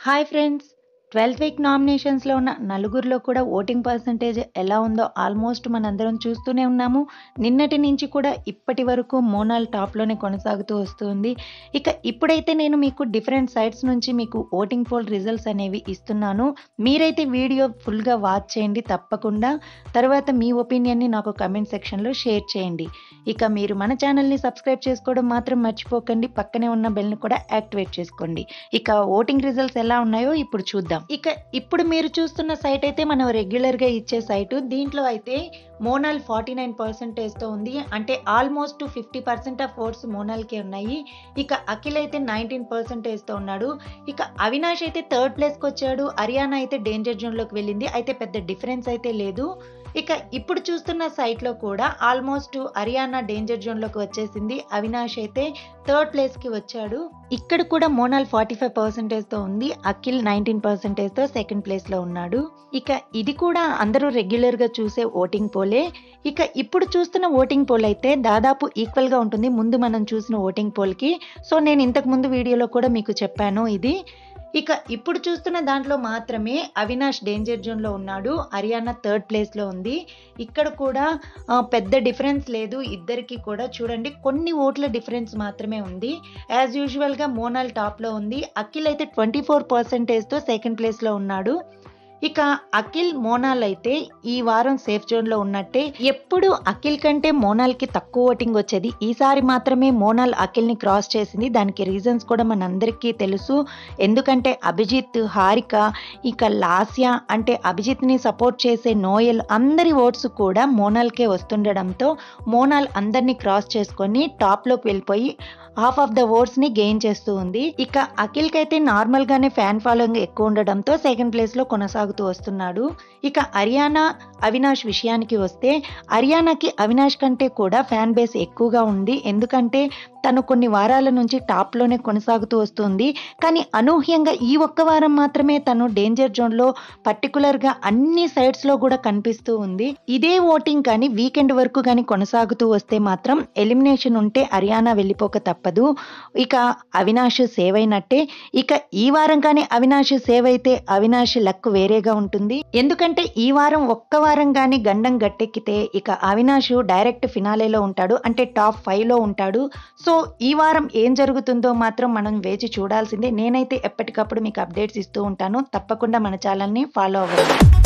hi friends twelfth week నామినేషన్స్లో ఉన్న నలుగురిలో కూడా ఓటింగ్ పర్సంటేజ్ ఎలా ఉందో ఆల్మోస్ట్ మనందరం చూస్తూనే ఉన్నాము నిన్నటి నుంచి కూడా ఇప్పటి వరకు మోనాల్ టాప్లోనే కొనసాగుతూ వస్తుంది ఇక ఇప్పుడైతే నేను మీకు డిఫరెంట్ సైట్స్ నుంచి మీకు ఓటింగ్ పోల్ రిజల్ట్స్ అనేవి ఇస్తున్నాను మీరైతే వీడియో ఫుల్గా వాచ్ చేయండి తప్పకుండా తర్వాత మీ ఒపీనియన్ని నాకు కమెంట్ సెక్షన్లో షేర్ చేయండి ఇక మీరు మన ఛానల్ని సబ్స్క్రైబ్ చేసుకోవడం మాత్రం మర్చిపోకండి పక్కనే ఉన్న బెల్ని కూడా యాక్టివేట్ చేసుకోండి ఇక ఓటింగ్ రిజల్ట్స్ ఎలా ఉన్నాయో ఇప్పుడు చూద్దాం ఇక ఇప్పుడు మీరు చూస్తున్న సైట్ అయితే మనం రెగ్యులర్గా ఇచ్చే సైటు దీంట్లో అయితే మోనాల్ ఫార్టీ నైన్ పర్సెంటేజ్తో ఉంది అంటే almost fifty percent of votes మోనాల్కే ఉన్నాయి ఇక అఖిల్ అయితే నైన్టీన్ పర్సెంటేజ్తో ఉన్నాడు ఇక అవినాష్ అయితే థర్డ్ ప్లేస్కి వచ్చాడు హర్యానా అయితే డేంజర్ జోన్లోకి వెళ్ళింది అయితే పెద్ద డిఫరెన్స్ అయితే లేదు ఇక ఇప్పుడు చూస్తున్న సైట్లో కూడా ఆల్మోస్ట్ హర్యానా డేంజర్ జోన్లోకి వచ్చేసింది అవినాష్ అయితే థర్డ్ ప్లేస్కి వచ్చాడు ఇక్కడ కూడా మోనాల్ ఫార్టీ ఫైవ్ పర్సెంటేజ్తో ఉంది అఖిల్ నైన్టీన్ పర్సెంటేజ్తో సెకండ్ ప్లేస్లో ఉన్నాడు ఇక ఇది కూడా అందరూ రెగ్యులర్గా చూసే ఓటింగ్ పోలే ఇక ఇప్పుడు చూస్తున్న ఓటింగ్ పోల్ అయితే దాదాపు ఈక్వల్గా ఉంటుంది ముందు మనం చూసిన ఓటింగ్ పోల్కి సో నేను ఇంతకు ముందు వీడియోలో కూడా మీకు చెప్పాను ఇది ఇక ఇప్పుడు చూస్తున్న దాంట్లో మాత్రమే అవినాష్ డేంజర్ జోన్లో ఉన్నాడు హర్యానా థర్డ్ ప్లేస్లో ఉంది ఇక్కడ కూడా ఆ, పెద్ద డిఫరెన్స్ లేదు ఇద్దరికి కూడా చూడండి కొన్ని ఓట్ల డిఫరెన్స్ మాత్రమే ఉంది యాజ్ యూజువల్గా మోనాల్ టాప్లో ఉంది అఖిల్ అయితే ట్వంటీ ఫోర్ పర్సెంటేజ్తో సెకండ్ ప్లేస్లో ఉన్నాడు ఇక అఖిల్ మోనాల్ అయితే ఈ వారం సేఫ్ జోన్లో ఉన్నట్టే ఎప్పుడు అఖిల్ కంటే మోనాల్కి తక్కువ ఓటింగ్ వచ్చేది ఈసారి మాత్రమే మోనాల్ అఖిల్ని క్రాస్ చేసింది దానికి రీజన్స్ కూడా మనందరికీ తెలుసు ఎందుకంటే అభిజిత్ హారిక ఇక లాస్య అంటే అభిజిత్ని సపోర్ట్ చేసే నోయల్ అందరి ఓట్స్ కూడా మోనాల్కే వస్తుండడంతో మోనాల్ అందరినీ క్రాస్ చేసుకొని టాప్లోకి వెళ్ళిపోయి హాఫ్ ఆఫ్ ద ఓట్స్ ని గెయిన్ చేస్తూ ఉంది ఇక అఖిల్ కి అయితే నార్మల్ గానే ఫ్యాన్ ఫాలోయింగ్ ఎక్కువ ఉండడంతో సెకండ్ ప్లేస్ లో కొనసాగుతూ వస్తున్నాడు ఇక హర్యానా అవినాష్ విషయానికి వస్తే హర్యానాకి అవినాష్ కంటే కూడా ఫ్యాన్ బేస్ ఎక్కువగా ఉంది ఎందుకంటే తను కొన్ని వారాల నుంచి టాప్ లోనే కొనసాగుతూ వస్తుంది కానీ అనూహ్యంగా ఈ ఒక్క వారం మాత్రమే తను డేంజర్ జోన్ లో పర్టికులర్ గా అన్ని సైడ్స్ లో కూడా కనిపిస్తూ ఉంది ఇదే ఓటింగ్ కానీ వీకెండ్ వరకు కానీ కొనసాగుతూ వస్తే మాత్రం ఎలిమినేషన్ ఉంటే హర్యానా వెళ్ళిపోక తప్పదు ఇక అవినాష్ సేవ్ అయినట్టే ఇక ఈ వారం కానీ అవినాష్ సేవ్ అయితే అవినాష్ లక్ వేరేగా ఉంటుంది ఎందుకంటే ఈ వారం ఒక్క వారం కానీ గండం గట్టెక్కితే ఇక అవినాష్ డైరెక్ట్ ఫినాలేలో ఉంటాడు అంటే టాప్ ఫైవ్ లో ఉంటాడు సో ఈ వారం ఏం జరుగుతుందో మాత్రం మనం వేచి చూడాల్సిందే నేనైతే ఎప్పటికప్పుడు మీకు అప్డేట్స్ ఇస్తూ ఉంటాను తప్పకుండా మన ఛానల్ని ఫాలో అవ్వండి